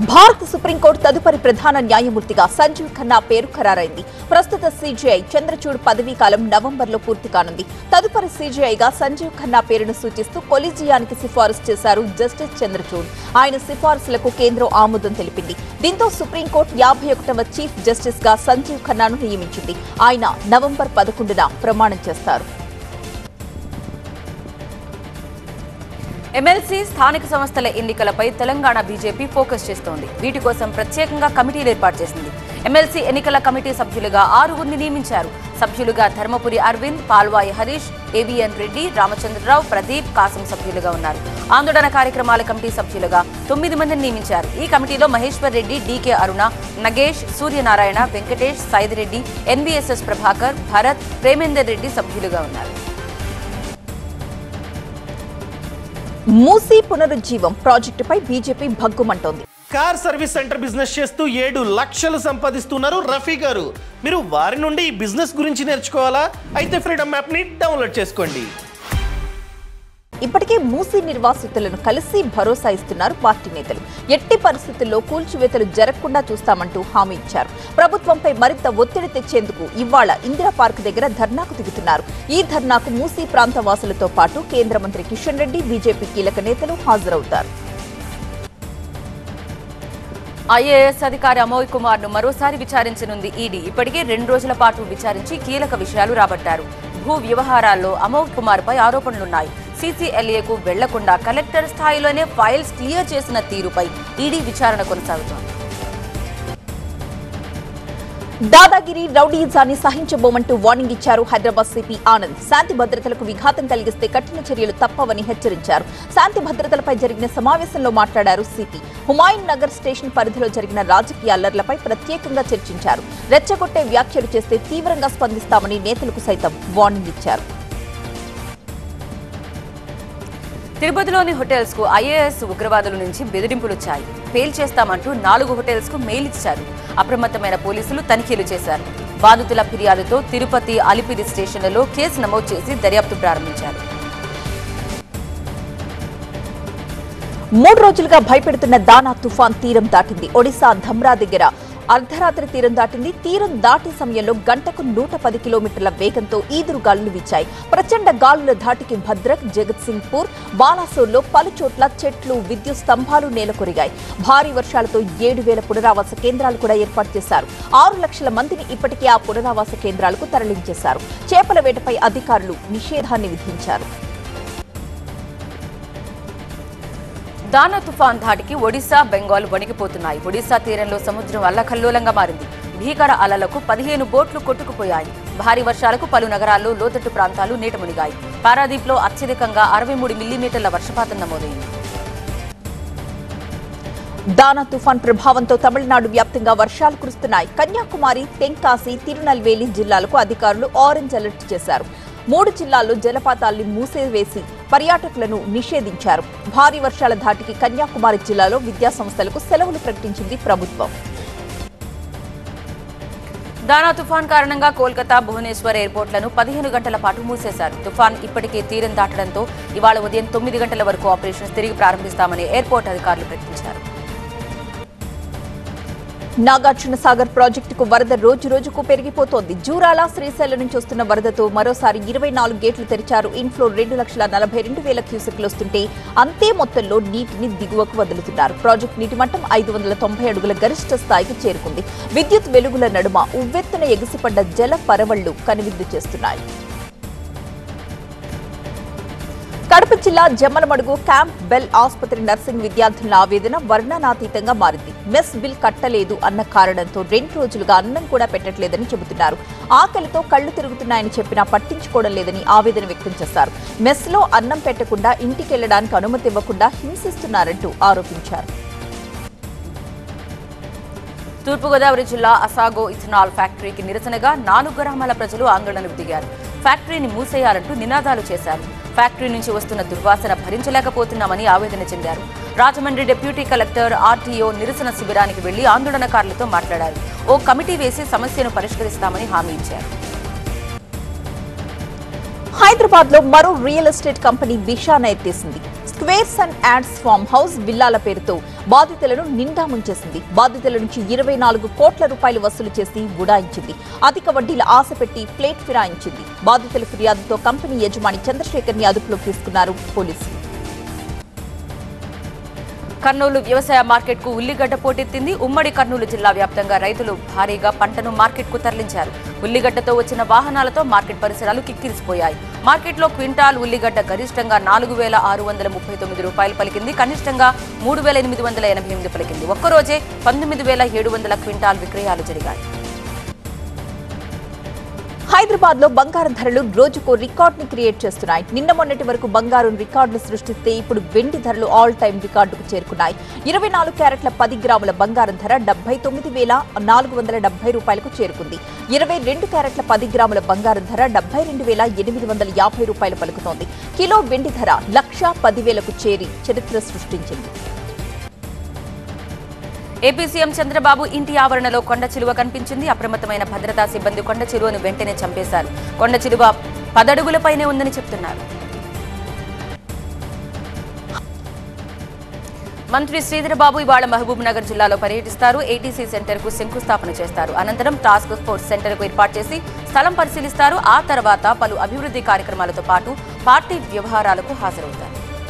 భారత సుప్రీంకోర్టు తదుపరి ప్రధాన న్యాయమూర్తిగా సంజీవ్ ఖన్నా పేరు ఖరారైంది ప్రస్తుత సీజీఐ చంద్రచూడ్ పదవీ కాలం నవంబర్లో పూర్తి కానుంది తదుపరి సీజీఐగా సంజీవ్ ఖన్నా పేరును సూచిస్తూ కొలీజియానికి సిఫారసు చేశారు జస్టిస్ చంద్రచూడ్ ఆయన సిఫారసులకు కేంద్రం ఆమోదం తెలిపింది దీంతో సుప్రీంకోర్టు యాభై ఒకటవ చీఫ్ జస్టిస్ గా సంజీవ్ ఖన్నాను నియమించింది ఆయన నవంబర్ పదకొండున ప్రమాణం చేస్తారు ఎమ్మెల్సీ స్థానిక సంస్థల ఎన్నికలపై తెలంగాణ బీజేపీ ఫోకస్ చేస్తోంది వీటి కోసం ప్రత్యేకంగా కమిటీలు ఏర్పాటు చేసింది ఎమ్మెల్సీ ఎన్నికల కమిటీ సభ్యులుగా ఆరుగురిని నియమించారు సభ్యులుగా ధర్మపురి అరవింద్ పాల్వాయి హరీష్ ఏబిఎన్ రెడ్డి రామచంద్రరావు ప్రదీప్ కాసం సభ్యులుగా ఉన్నారు ఆందోళన కార్యక్రమాల కమిటీ సభ్యులుగా తొమ్మిది మందిని నియమించారు ఈ కమిటీలో మహేశ్వర్ రెడ్డి డీకే అరుణ నగేష్ సూర్యనారాయణ వెంకటేష్ సైదిరెడ్డి ఎన్వీఎస్ఎస్ ప్రభాకర్ భరత్ ప్రేమేందర్ రెడ్డి సభ్యులుగా ఉన్నారు మూసీ పునరుజ్జీవం ప్రాజెక్టుపై బీజేపీ భగ్గుమంటోంది కార్ సర్వీస్ సెంటర్ బిజినెస్ చేస్తూ ఏడు లక్షలు సంపాదిస్తున్నారు రఫీ గారు మీరు వారి నుండి ఈ బిజినెస్ గురించి నేర్చుకోవాలా అయితే ఫ్రీడమ్ యాప్ని డౌన్లోడ్ చేసుకోండి ఇప్పటికే మూసీ నిర్వాసితులను కలిసి భరోసా ఇస్తున్నారు పార్టీ నేతలు ఎట్టి పరిస్థితుల్లో కూల్చివేతలు జరగకుండా చూస్తామంటూ హామీ ఇచ్చారు ప్రభుత్వంపై మరింత ఒత్తిడి తెచ్చేందుకు ఇవాళ ఇందిరా పార్క్ దగ్గర ధర్నాకు దిగుతున్నారు ఈ ధర్నాకు మూసీ ప్రాంత వాసులతో పాటు కేంద్ర మంత్రి కిషన్ రెడ్డి బీజేపీ కీలక నేతలు హాజరవుతారు ఐఏఎస్ అధికారి అమోయ్ కుమార్ ను మరోసారి విచారించనుంది ఈడీ ఇప్పటికే రెండు రోజుల పాటు విచారించి కీలక విషయాలు రాబట్టారు భూ వ్యవహారాల్లో అమోయ్ కుమార్ పై ఆరోపణలున్నాయి సీసీఎల్ఏకు వెళ్లకుండా కలెక్టర్ స్థాయిలోనే ఫైల్స్ క్లియర్ చేసిన తీరుపై ఈడీ విచారణ కొనసాగుతోంది దాదాగిరి రౌడీజాన్ని సహించబోమంటూ వార్నింగ్ ఇచ్చారు హైదరాబాద్ సిపి ఆనంద్ శాంతి భద్రతలకు విఘాతం కలిగిస్తే కఠిన చర్యలు తప్పవని హెచ్చరించారు శాంతి భద్రతలపై జరిగిన సమావేశంలో మాట్లాడారు సిపి హుమాయూన్ నగర్ స్టేషన్ పరిధిలో జరిగిన రాజకీయ అల్లర్లపై ప్రత్యేకంగా చర్చించారు రెచ్చగొట్టే వ్యాఖ్యలు చేస్తే తీవ్రంగా స్పందిస్తామని నేతలకు సైతం వార్నింగ్ ఇచ్చారు తిరుపతిలోని హోటల్స్ కు ఐఏఎస్ ఉగ్రవాదుల నుంచి బెదిరింపులు వచ్చాయి పేల్ చేస్తామంటూ నాలుగు హోటల్స్ కు మెయిల్ ఇచ్చారు అప్రమత్తమైన పోలీసులు తనిఖీలు చేశారు బాధితుల ఫిర్యాదుతో తిరుపతి అలిపిరి స్టేషన్లలో కేసు నమోదు చేసి దర్యాప్తు ప్రారంభించారు మూడు రోజులుగా భయపెడుతున్న దానా తుఫాన్ తీరం దాటింది ఒడిశా ధమ్రా దగ్గర అర్ధరాత్రి తీరం దాటింది తీరం దాటే సమయంలో గంటకు నూట పది కిలోమీటర్ల వేగంతో ఈదురు గాలులు వీచాయి ప్రచండ గాలుల ధాటికి భద్రక్ జగత్ సింగ్పూర్ బాలాసోర్లో పలు చోట్ల చెట్లు విద్యుత్ స్తంభాలు నేలకొరిగాయి భారీ వర్షాలతో ఏడు వేల పునరావాస కేంద్రాలు కూడా ఏర్పాటు చేశారు ఆరు లక్షల మందిని ఇప్పటికే ఆ పునరావాస కేంద్రాలకు తరలించేశారు చేపల వేటపై అధికారులు నిషేధాన్ని విధించారు దానా తుఫాన్ ధాటికి ఒడిశా బెంగాల్ వణికిపోతున్నాయి ఒడిశా తీరంలో సముద్రం అల్లకల్లోలంగా మారింది భీకర అలలకు పదిహేను బోట్లు కొట్టుకుపోయాయి భారీ వర్షాలకు పలు నగరాల్లో లోతట్టు ప్రాంతాలు నీట మునిగాయి పారాదీప్లో అత్యధికంగా అరవై మూడు మిల్లీమీటర్ల వర్షపాతం నమోదైంది దానా తుఫాన్ ప్రభావంతో తమిళనాడు వ్యాప్తంగా వర్షాలు కురుస్తున్నాయి కన్యాకుమారి తెంకాసి తిరునల్వేలి జిల్లాలకు అధికారులు ఆరెంజ్ అలర్ట్ చేశారు మూడు జిల్లాల్లో జలపాతాల్ని మూసేవేసి పర్యాటకులను నిషేధించారు భారీ వర్షాల ధాటికి కన్యాకుమారి జిల్లాలో విద్యాసంస్థలకు సెలవులు ప్రకటించింది ప్రభుత్వం దానా తుఫాన్ కారణంగా కోల్కతా భువనేశ్వర్ ఎయిర్పోర్ట్లను పదిహేను గంటల పాటు మూసేశారు తుఫాన్ ఇప్పటికే తీరం దాటడంతో ఇవాళ ఉదయం తొమ్మిది గంటల వరకు ఆపరేషన్స్ తిరిగి ప్రారంభిస్తామని ఎయిర్పోర్ట్ అధికారులు ప్రకటించారు నాగార్జున సాగర్ ప్రాజెక్టుకు వరద రోజు రోజుకు పెరిగిపోతోంది జూరాల శ్రీశైలం నుంచి వస్తున్న వరదతో మరోసారి ఇరవై నాలుగు గేట్లు తెరిచారు ఇన్ఫ్లో రెండు లక్షల నలభై రెండు వేల క్యూసెక్లు వస్తుంటే అంతే మొత్తంలో నీటిని దిగువకు వదులుతున్నారు ప్రాజెక్టు నీటి మట్టం ఐదు వందల తొంభై అడుగుల గరిష్ట స్థాయికి చేరుకుంది విద్యుత్ వెలుగుల నడుమ ఉవ్వెత్తున ఎగిసిపడ్డ జల పరవళ్లు కనువిందు చేస్తున్నాయి కడప జిల్లా జమ్మలమడుగు క్యాంప్ బెల్ ఆసుపత్రి నర్సింగ్ విద్యార్థుల ఆవేదన వర్ణనాతీతంగా మారింది మెస్ బిల్ కట్టలేదు అన్న కారణంతో రెండు రోజులుగా అన్నం కూడా పెట్టట్లేదని చెబుతున్నారు ఆకలితో కళ్ళు తిరుగుతున్నాయని చెప్పినా పట్టించుకోవడం లేదని ఆవేదన వ్యక్తం చేశారు మెస్ లో అన్నం పెట్టకుండా ఇంటికెళ్లడానికి అనుమతి ఇవ్వకుండా హింసిస్తున్నారంటూ ఆరోపించారు తూర్పుగోదావరి జిల్లా అసాగో ఇథనాల్ ఫ్యాక్టరీకి నిరసనగా నాలుగు గ్రామాల ప్రజలు ఆందోళనకు దిగారు ఫ్యాక్టరీని మూసేయాలంటూ నినాదాలు చేశారు ఫ్యాక్టరీ నుంచి వస్తున్న దుర్వాసన భరించలేకపోతున్నామని ఆవేదన చెందారు రాజమండ్రి డిప్యూటీ కలెక్టర్ ఆర్టీఓ నిరసన శిబిరానికి వెళ్లి ఆందోళనకారులతో మాట్లాడారు ఓ కమిటీ వేసి సమస్యను పరిష్కరిస్తామని హామీ ఇచ్చారు హైదరాబాద్ లో మరో రియల్ ఎస్టేట్ కంపెనీ విషాన ఎత్తేసింది squares and yards farm house విల్లాల పేరుతో బాధితులను నిండా ముంచేసింది బాధితుల నుంచి ఇరవై నాలుగు కోట్ల రూపాయలు వసూలు చేసి ఉడాయించింది అధిక వడ్డీల ఆశ పెట్టి ప్లేట్ ఫిరాయించింది బాధితుల ఫిర్యాదుతో కంపెనీ యజమాని చంద్రశేఖర్ ని అదుపులోకి తీసుకున్నారు పోలీసులు కర్నూలు వ్యవసాయ మార్కెట్కు ఉల్లిగడ్డ పోటెత్తింది ఉమ్మడి కర్నూలు జిల్లా వ్యాప్తంగా రైతులు భారీగా పంటను మార్కెట్కు తరలించారు ఉల్లిగడ్డతో వచ్చిన వాహనాలతో మార్కెట్ పరిసరాలు కిక్కిరిసిపోయాయి మార్కెట్లో క్వింటాల్ ఉల్లిగడ్డ గరిష్టంగా నాలుగు వేల ఆరు వందల ముప్పై తొమ్మిది రూపాయలు పలికింది కనిష్టంగా మూడు వేల ఎనిమిది వందల ఎనభై ఎనిమిది పలికింది ఒక్కరోజే పంతొమ్మిది వేల ఏడు వందల క్వింటాల్ విక్రయాలు జరిగాయి హైదరాబాద్ లో బంగారం ధరలు రోజుకో రికార్డ్ ని క్రియేట్ చేస్తున్నాయి నిన్న మొన్నటి వరకు బంగారం రికార్డులు సృష్టిస్తే ఇప్పుడు వెండి ధరలు ఆల్ టైమ్ రికార్డుకు చేరుకున్నాయి ఇరవై నాలుగు క్యారెట్ల పది గ్రాముల బంగారం ధర డెబ్బై తొమ్మిది వేల నాలుగు వందల డెబ్బై రూపాయలకు చేరుకుంది ఇరవై రెండు క్యారెట్ల పది గ్రాముల బంగారం ధర డెబ్బై రెండు వేల ఎనిమిది వందల యాభై రూపాయలు పలుకుతోంది కిలో వెండి ధర లక్ష పదివేలకు చేరి చరిత్ర సృష్టించింది ఏపీ సీఎం చంద్రబాబు ఇంటి ఆవరణలో కొండ చిలువ కనిపించింది అప్రమత్తమైన భద్రతా సిబ్బంది కొండ చిలువను వెంటనే చంపేశారు కొండ చిలువ పదడుగులపైనే ఉందని చెప్తున్నారు మంత్రి శ్రీధరబాబు ఇవాళ మహబూబ్ నగర్ జిల్లాలో పర్యటిస్తారు ఏటీసీ సెంటర్ కు శంకుస్థాపన చేస్తారు అనంతరం టాస్క్ ఫోర్స్ సెంటర్ కు ఏర్పాటు చేసి స్థలం పరిశీలిస్తారు ఆ తర్వాత పలు అభివృద్ధి కార్యక్రమాలతో పాటు పార్టీ వ్యవహారాలకు హాజరవుతారు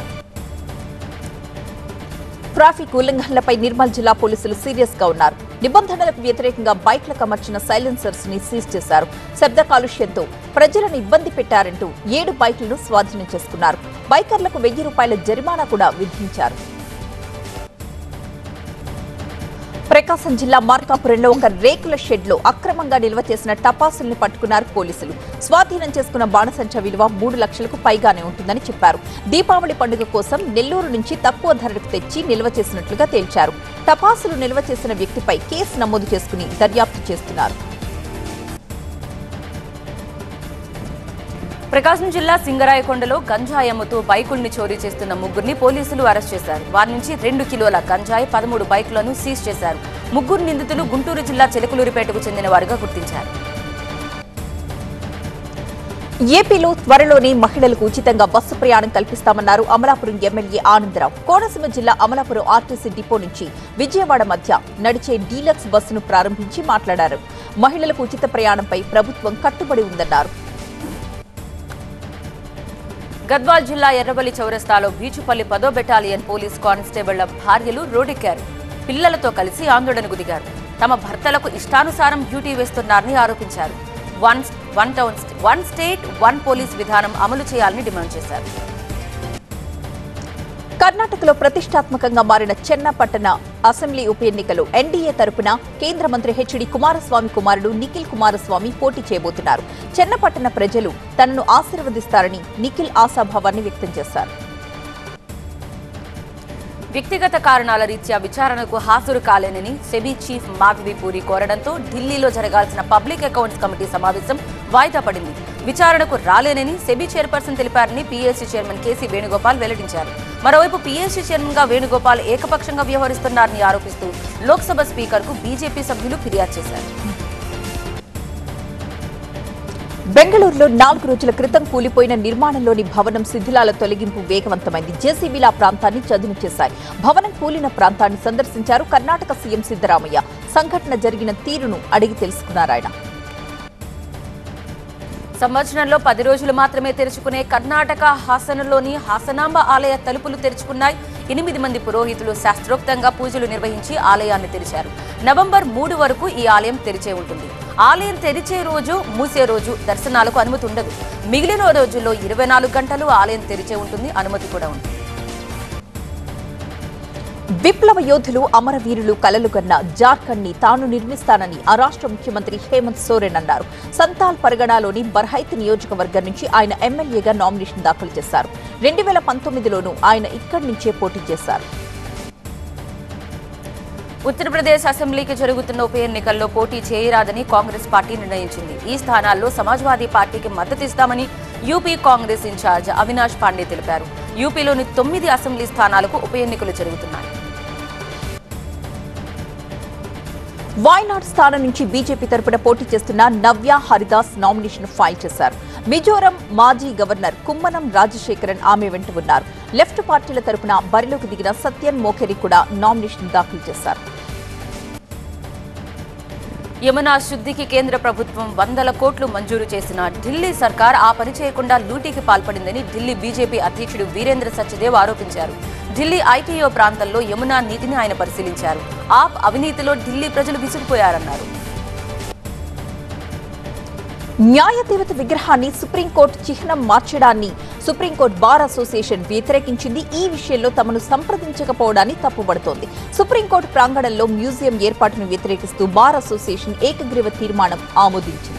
ట్రాఫిక్ ఉల్లంఘనలపై నిర్మల్ జిల్లా పోలీసులు సీరియస్ గా ఉన్నారు నిబంధనలకు వ్యతిరేకంగా బైక్లకు అమర్చిన సైలెన్సర్స్ ని సీజ్ చేశారు శబ్ద కాలుష్యంతో ప్రజలను ఇబ్బంది పెట్టారంటూ ఏడు బైక్లను స్వాధీనం చేసుకున్నారు బైకర్లకు వెయ్యి రూపాయల జరిమానా కూడా విధించారు ప్రకాశం జిల్లా మార్కాపురంలో ఒక రేకుల షెడ్ లో అక్రమంగా నిల్వ చేసిన టపాసుల్ని పట్టుకున్నారు పోలీసులు స్వాధీనం చేసుకున్న బాణసంచ విలువ మూడు లక్షలకు పైగానే ఉంటుందని చెప్పారు దీపావళి పండుగ కోసం నెల్లూరు నుంచి తక్కువ ధరకు తెచ్చి నిల్వ చేసినట్లుగా తేల్చారు టపాసులు నిల్వ చేసిన వ్యక్తిపై కేసు నమోదు చేసుకుని దర్యాప్తు చేస్తున్నారు ప్రకాశం జిల్లా సింగరాయకొండలో గంజాయి అమ్ముతూ బైకుల్ని చోరీ చేస్తున్న ముగ్గురిని పోలీసులు అరెస్ట్ చేశారు వారి నుంచి రెండు కిలోల గంజాయి పదమూడు బైకులను సీజ్ చేశారు ముగ్గురు నిందితులు గుంటూరు జిల్లా చిలకలూరిపేటకు చెందిన వారుగా గుర్తించారు ఏపీలో త్వరలోనే మహిళలకు ఉచితంగా బస్సు ప్రయాణం కల్పిస్తామన్నారు అమలాపురం ఎమ్మెల్యే ఆనందరావు కోనసీమ జిల్లా అమలాపురం ఆర్టీసీ డిపో నుంచి విజయవాడ మధ్య నడిచే డీలక్స్ బస్సును ప్రారంభించి మాట్లాడారు మహిళలకు ఉచిత ప్రయాణంపై ప్రభుత్వం కట్టుబడి ఉందన్నారు గద్వాల్ జిల్లా ఎర్రబల్లి చౌరస్తాలో బీచుపల్లి పదో బెటాలియన్ పోలీస్ కానిస్టేబుళ్ల భార్యలు రోడ్డెక్కారు పిల్లలతో కలిసి ఆందోళనకు దిగారు తమ భర్తలకు ఇష్టానుసారం డ్యూటీ వేస్తున్నారని ఆరోపించారు one one town one state one police విధానం అమలు చేయాలని డిమాండ్ చేశారు కర్ణాటకలో ప్రతిష్టాత్మకంగా మారిన చెన్నపట్టణ అసెంబ్లీ ఉప ఎన్నికలో ఎన్డీఏ తరపున కేంద్ర మంత్రి హెచ్డి కుమారస్వామి కుమారుడు నిఖిల్ కుమారస్వామి పోటీ చేయబోతున్నారు చెన్నపట్టణ ప్రజలు తనను ఆశీర్వదిస్తారని నిఖిల్ ఆశాభావాన్ని వ్యక్తం చేశారు వ్యక్తిగత కారణాల రీత్యా విచారణకు హాజరు కాలేనని సెబీ చీఫ్ మాధవి పూరి కోరడంతో ఢిల్లీలో జరగాల్సిన పబ్లిక్ అకౌంట్స్ కమిటీ సమావేశం వాయిదా పడింది విచారణకు రాలేనని సెబీ చైర్పర్సన్ తెలిపారని పీఎస్సీ చైర్మన్ కేసీ వేణుగోపాల్ వెల్లడించారు మరోవైపు పీఎస్సీ చైర్మన్ గా వేణుగోపాల్ ఏకపక్షంగా వ్యవహరిస్తున్నారని ఆరోపిస్తూ లోక్సభ స్పీకర్కు బీజేపీ సభ్యులు ఫిర్యాదు చేశారు బెంగళూరులో నాలుగు రోజుల క్రితం కూలిపోయిన నిర్మాణంలోని భవనం శిథిలాల తొలగింపు వేగవంతమైంది జేసీబీల ప్రాంతాన్ని చదును చేశాయి భవనం కూలిన ప్రాంతాన్ని సందర్శించారు కర్ణాటక సీఎం సిద్దరామయ్య సంఘటన జరిగిన తీరును అడిగి తెలుసుకున్నారు ఆయన సంవత్సరంలో పది రోజులు మాత్రమే తెరుచుకునే కర్ణాటక హాసనలోని హాసనాంబ ఆలయ తలుపులు తెరుచుకున్నాయి ఎనిమిది మంది పురోహితులు శాస్త్రోక్తంగా పూజలు నిర్వహించి ఆలయాన్ని తెరిచారు నవంబర్ మూడు వరకు ఈ ఆలయం తెరిచే ఉంటుంది ఆలయం తెరిచే రోజు మూసే రోజు దర్శనాలకు అనుమతి ఉండదు మిగిలిన రోజుల్లో ఇరవై నాలుగు గంటలు ఆలయం తెరిచే ఉంటుంది అనుమతి కూడా ఉంది విప్లవ యోధులు అమరవీరులు కలలుగన్న జార్ఖండ్ ని తాను నిర్మిస్తానని ఆ రాష్ట్ర ముఖ్యమంత్రి హేమంత్ సోరెన్ అన్నారు సంతాల్ పరగణాలోని బర్హైత్ నియోజకవర్గం నుంచి ఆయన ఎమ్మెల్యేగా నామినేషన్ దాఖలు చేశారు రెండు వేల పంతొమ్మిదిలోనూ ఆయన ఇక్కడి నుంచే పోటీ చేశారు ఉత్తరప్రదేశ్ అసెంబ్లీకి జరుగుతున్న ఉప ఎన్నికల్లో పోటీ చేయరాదని కాంగ్రెస్ పార్టీ నిర్ణయించింది ఈ స్థానాల్లో సమాజ్వాదీ పార్టీకి మద్దతు ఇస్తామని యూపీ కాంగ్రెస్ ఇన్ఛార్జ్ అవినాష్ పాండే తెలిపారు యూపీలోని తొమ్మిది అసెంబ్లీ స్థానాలకు ఉప ఎన్నికలు జరుగుతున్నాయి వాయనాడ్ స్థానం నుంచి బీజేపీ తరపున పోటీ చేస్తున్న నవ్య హరిదాస్ నామినేషన్ ఫైల్ చేశారు మిజోరం మాజీ గవర్నర్ కుమ్మనం రాజశేఖరన్ ఆమె వెంట ఉన్నారు లెఫ్ట్ పార్టీల తరపున బరిలోకి దిగిన సత్యన్ మోకెరి కూడా నామినేషన్ దాఖలు చేశారు యమునా శుద్ధికి కేంద్ర ప్రభుత్వం వందల కోట్లు మంజూరు చేసిన ఢిల్లీ సర్కార్ ఆ పని చేయకుండా లూటీకి పాల్పడిందని ఢిల్లీ బీజేపీ అధ్యక్షుడు వీరేంద్ర సత్యదేవ్ ఆరోపించారు ఢిల్లీ ఐటీఓ ప్రాంతంలో యమునా నీటిని ఆయన పరిశీలించారు ఆప్ అవినీతిలో ఢిల్లీ ప్రజలు విసిగిపోయారన్నారు న్యాయదేవత విగ్రహాన్ని సుప్రీంకోర్టు చిహ్నం మార్చడాన్ని సుప్రీంకోర్టు బార్ అసోసియేషన్ వ్యతిరేకించింది ఈ విషయంలో తమను సంప్రదించకపోవడాన్ని తప్పుపడుతోంది సుప్రీంకోర్టు ప్రాంగణంలో మ్యూజియం ఏర్పాటును వ్యతిరేకిస్తూ బార్ అసోసియేషన్ ఏకగ్రీవ తీర్మానం ఆమోదించింది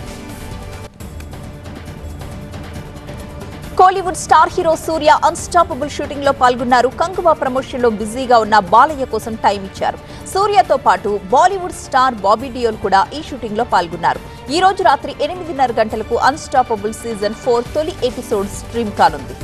Kollywood star hero Suriya unstoppable shooting లో పాల్గొన్నారు కంగువా ప్రమోషన్ లో బిజీగా ఉన్న బాలయ్య కోసం టైం ఇచ్చారు సూర్యతో పాటు బాలీవుడ్ స్టార్ బాబీ డియోల్ కూడా ఈ షూటింగ్ లో పాల్గొన్నారు ఈ రోజు రాత్రి ఎనిమిదిన్నర గంటలకు అన్స్టాపబుల్ సీజన్ ఫోర్ తొలి ఎపిసోడ్ స్ట్రీమ్ కానుంది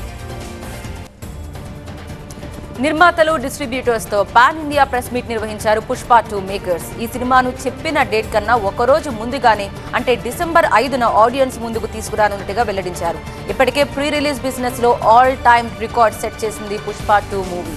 నిర్మాతలు డిస్ట్రిబ్యూటర్స్ తో పాన్ ఇండియా ప్రెస్ మీట్ నిర్వహించారు పుష్ప టూ మేకర్స్ ఈ సినిమాను చెప్పిన డేట్ కన్నా ఒక రోజు ముందుగానే అంటే డిసెంబర్ ఐదున ఆడియన్స్ ముందుకు తీసుకురానున్నట్టుగా వెల్లడించారు ఇప్పటికే ప్రీ రిలీజ్ బిజినెస్ లో ఆల్ టైమ్ రికార్డ్ సెట్ చేసింది Pushpa two movie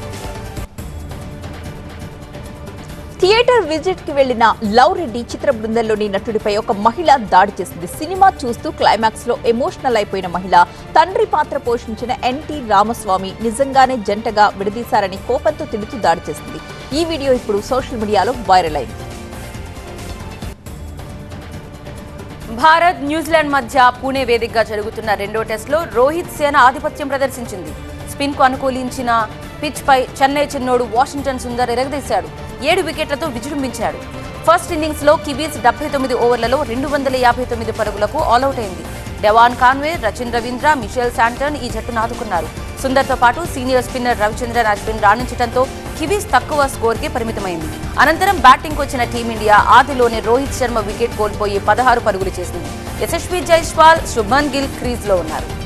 theatre visit కి వెళ్లిన లవ్ రెడ్డి చిత్ర బృందంలోని నటుడిపై ఒక మహిళ దాడి చేసింది సినిమా చూస్తూ క్లైమాక్స్ లో ఎమోషనల్ అయిపోయిన మహిళ తండ్రి పాత్ర పోషించిన ఎన్టీ రామస్వామి నిజంగానే జంటగా విడదీశారని కోపంతో తిడుతూ దాడి చేసింది ఈ వీడియో ఇప్పుడు సోషల్ మీడియాలో వైరల్ అయింది భారత్ న్యూజిలాండ్ మధ్య పూణే వేదికగా జరుగుతున్న రెండో టెస్ట్లో రోహిత్ సేన ఆధిపత్యం ప్రదర్శించింది స్పిన్ కు అనుకూలించిన పిచ్ పై చెన్నై చిన్నోడు వాషింగ్టన్ సుందర్ ఎరగదీశాడు ఏడు వికెట్లతో విజృంభించాడు ఫస్ట్ ఇన్నింగ్స్ లో కివీస్ డెబ్బై తొమ్మిది ఓవర్లలో రెండు వందల యాభై తొమ్మిది పరుగులకు ఆల్అౌట్ అయింది Devon Conway Rachin Ravindra Mitchell Santner ఈ జట్టును ఆదుకున్నారు సుందర్తో పాటు సీనియర్ స్పిన్నర్ రవిచంద్రన్ అశ్విన్ రాణించడంతో కివీస్ తక్కువ స్కోర్కి పరిమితమైంది అనంతరం బ్యాటింగ్ వచ్చిన టీమిండియా ఆదిలోనే రోహిత్ శర్మ వికెట్ కోల్పోయి పదహారు పరుగులు చేసింది యశస్వి జైస్వాల్ శుభ్మన్ గిల్ క్రీజ్లో ఉన్నారు